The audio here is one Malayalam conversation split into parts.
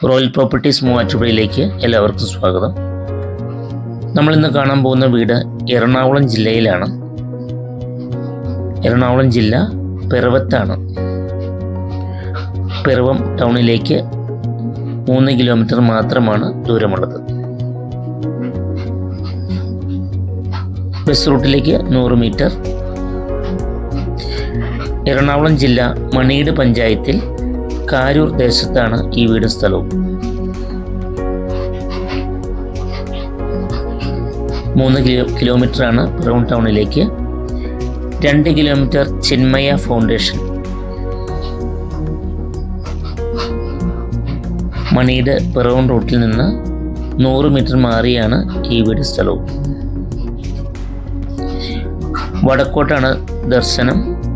റോയൽ പ്രോപ്പർട്ടീസ് മൂവാറ്റുപുഴയിലേക്ക് എല്ലാവർക്കും സ്വാഗതം നമ്മൾ ഇന്ന് കാണാൻ പോകുന്ന വീട് എറണാകുളം ജില്ലയിലാണ് എറണാകുളം ജില്ല പിറവത്താണ് പിറവം ടൗണിലേക്ക് മൂന്ന് കിലോമീറ്റർ മാത്രമാണ് ദൂരമുള്ളത് ബസ് റൂട്ടിലേക്ക് നൂറ് മീറ്റർ എറണാകുളം ജില്ല മണിയുടെ പഞ്ചായത്തിൽ കാരൂർ ദേശത്താണ് ഈ വീടും സ്ഥലവും മൂന്ന് കിലോ കിലോമീറ്ററാണ് പിറവം ടൗണിലേക്ക് രണ്ട് കിലോമീറ്റർ ചിന്മയ ഫൗണ്ടേഷൻ മണിയുടെ പിറവം റൂട്ടിൽ നിന്ന് നൂറ് മീറ്റർ മാറിയാണ് ഈ വീട് സ്ഥലവും വടക്കോട്ടാണ് ദർശനം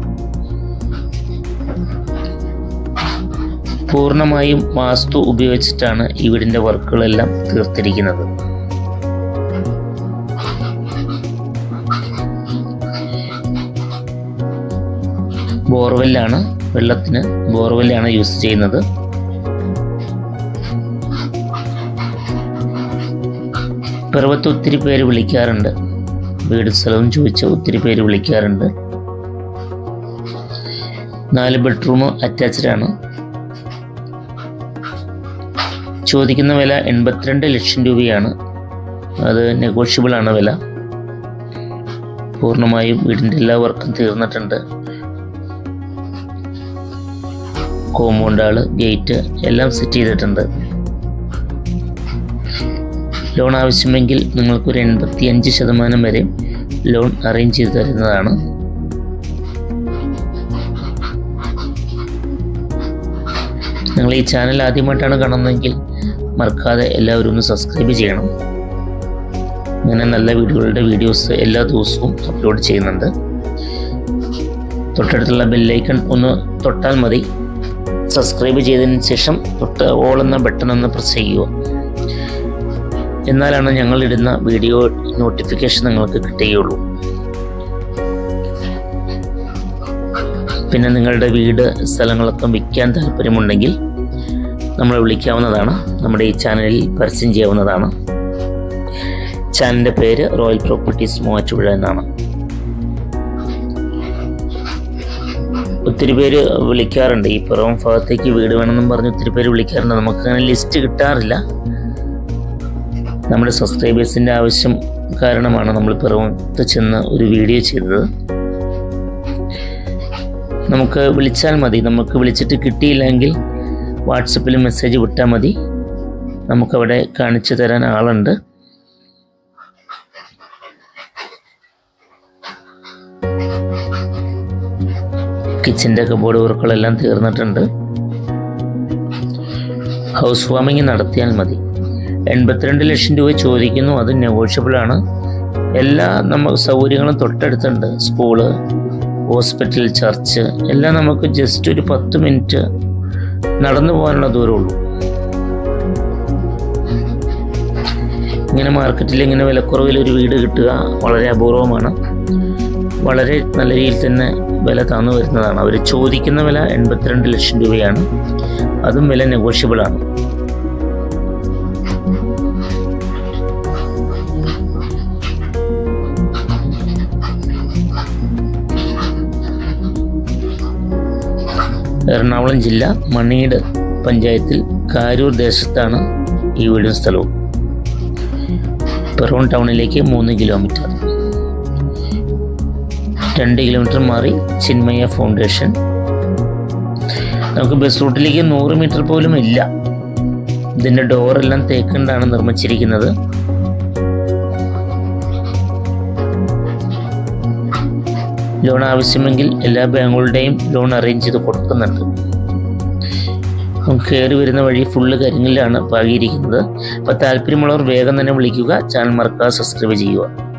പൂർണ്ണമായും വാസ്തു ഉപയോഗിച്ചിട്ടാണ് ഈ വീടിൻ്റെ വർക്കുകളെല്ലാം തീർത്തിരിക്കുന്നത് ബോർവെല്ലാണ് വെള്ളത്തിന് ബോർവെല്ലാണ് യൂസ് ചെയ്യുന്നത് പിറവത്ത് ഒത്തിരി പേര് വിളിക്കാറുണ്ട് വീട് സ്ഥലവും ചോദിച്ച് ഒത്തിരി പേര് വിളിക്കാറുണ്ട് നാല് ബെഡ്റൂം അറ്റാച്ച്ഡ് ആണ് ചോദിക്കുന്ന വില എൺപത്തിരണ്ട് ലക്ഷം രൂപയാണ് അത് നെഗോഷ്യബിൾ ആണ് വില പൂർണ്ണമായും വീടിൻ്റെ എല്ലാ വർക്കും തീർന്നിട്ടുണ്ട് കോമ്പൗണ്ട് ആള് ഗേറ്റ് എല്ലാം സെറ്റ് ചെയ്തിട്ടുണ്ട് ലോൺ ആവശ്യമെങ്കിൽ നിങ്ങൾക്കൊരു എൺപത്തി അഞ്ച് ശതമാനം വരെ ലോൺ അറേഞ്ച് ചെയ്ത് തരുന്നതാണ് നിങ്ങൾ ഈ ചാനൽ ആദ്യമായിട്ടാണ് കാണുന്നതെങ്കിൽ മറക്കാതെ എല്ലാവരും ഒന്ന് സബ്സ്ക്രൈബ് ചെയ്യണം ഇങ്ങനെ നല്ല വീഡിയോകളുടെ വീഡിയോസ് എല്ലാ ദിവസവും അപ്ലോഡ് ചെയ്യുന്നുണ്ട് തൊട്ടടുത്തുള്ള ബെല്ലൈക്കൺ ഒന്ന് തൊട്ടാൽ മതി സബ്സ്ക്രൈബ് ചെയ്തതിന് ശേഷം തൊട്ട് ഓൾ എന്ന ബട്ടൺ ഒന്ന് പ്രസ് ചെയ്യുക എന്നാലാണ് ഞങ്ങൾ ഇടുന്ന വീഡിയോ നോട്ടിഫിക്കേഷൻ നിങ്ങൾക്ക് കിട്ടുകയുള്ളൂ പിന്നെ നിങ്ങളുടെ വീട് സ്ഥലങ്ങളൊക്കെ വിൽക്കാൻ താല്പര്യമുണ്ടെങ്കിൽ നമ്മളെ വിളിക്കാവുന്നതാണ് നമ്മുടെ ഈ ചാനലിൽ പരസ്യം ചെയ്യാവുന്നതാണ് ചാനലിൻ്റെ പേര് റോയൽ പ്രോപ്പർട്ടീസ് മൂവാറ്റുപുഴ എന്നാണ് ഒത്തിരി പേര് വിളിക്കാറുണ്ട് ഈ പിറവം ഭാഗത്തേക്ക് വീട് വേണമെന്നും പറഞ്ഞ് ഒത്തിരി പേര് വിളിക്കാറുണ്ട് നമുക്കങ്ങനെ ലിസ്റ്റ് കിട്ടാറില്ല നമ്മുടെ സബ്സ്ക്രൈബേഴ്സിൻ്റെ ആവശ്യം കാരണമാണ് നമ്മൾ പിറവത്ത് ചെന്ന് ഒരു വീഡിയോ ചെയ്തത് നമുക്ക് വിളിച്ചാൽ മതി നമുക്ക് വിളിച്ചിട്ട് കിട്ടിയില്ലെങ്കിൽ വാട്സപ്പിൽ മെസ്സേജ് വിട്ടാൽ മതി നമുക്കവിടെ കാണിച്ചു തരാൻ ആളുണ്ട് കിച്ചൻ്റെ കബോർഡ് വർക്കുകളെല്ലാം തീർന്നിട്ടുണ്ട് ഹൗസ് വാമിങ് നടത്തിയാൽ മതി എൺപത്തിരണ്ട് ലക്ഷം രൂപ ചോദിക്കുന്നു അത് നെഗോഷ്യബിൾ ആണ് എല്ലാ നമുക്ക് സൗകര്യങ്ങളും തൊട്ടടുത്തുണ്ട് സ്കൂള് ഹോസ്പിറ്റൽ ചർച്ച് എല്ലാം നമുക്ക് ജസ്റ്റ് ഒരു പത്ത് മിനിറ്റ് നടന്നു പോകാനുള്ള ദൂരമുള്ളൂ ഇങ്ങനെ മാർക്കറ്റിൽ ഇങ്ങനെ വിലക്കുറവിൽ ഒരു വീട് കിട്ടുക വളരെ അപൂർവമാണ് വളരെ നല്ല രീതിയിൽ തന്നെ വില താന്നു വരുന്നതാണ് അവർ ചോദിക്കുന്ന വില എൺപത്തിരണ്ട് ലക്ഷം രൂപയാണ് അതും വില നെഗോഷ്യബിൾ ആണ് എറണാകുളം ജില്ല മണിയുടെ പഞ്ചായത്തിൽ കാരൂർ ദേശത്താണ് ഈ വീടും സ്ഥലവും പിറവം ടൗണിലേക്ക് മൂന്ന് കിലോമീറ്റർ രണ്ട് കിലോമീറ്റർ മാറി ചിന്മയ ഫൗണ്ടേഷൻ നമുക്ക് ബസ് റൂട്ടിലേക്ക് നൂറ് മീറ്റർ പോലും ഇല്ല ഇതിൻ്റെ ഡോറെല്ലാം തേക്കൊണ്ടാണ് നിർമ്മിച്ചിരിക്കുന്നത് ലോൺ ആവശ്യമെങ്കിൽ എല്ലാ ബാങ്കുകളുടെയും ലോൺ അറേഞ്ച് ചെയ്ത് കൊടുക്കുന്നുണ്ട് നമുക്ക് കയറി വരുന്ന വഴി ഫുള്ള് കരിങ്ങിലാണ് പാകിയിരിക്കുന്നത് അപ്പോൾ താല്പര്യമുള്ളവർ വേഗം തന്നെ വിളിക്കുക ചാനൽ മറക്കാതെ സബ്സ്ക്രൈബ് ചെയ്യുക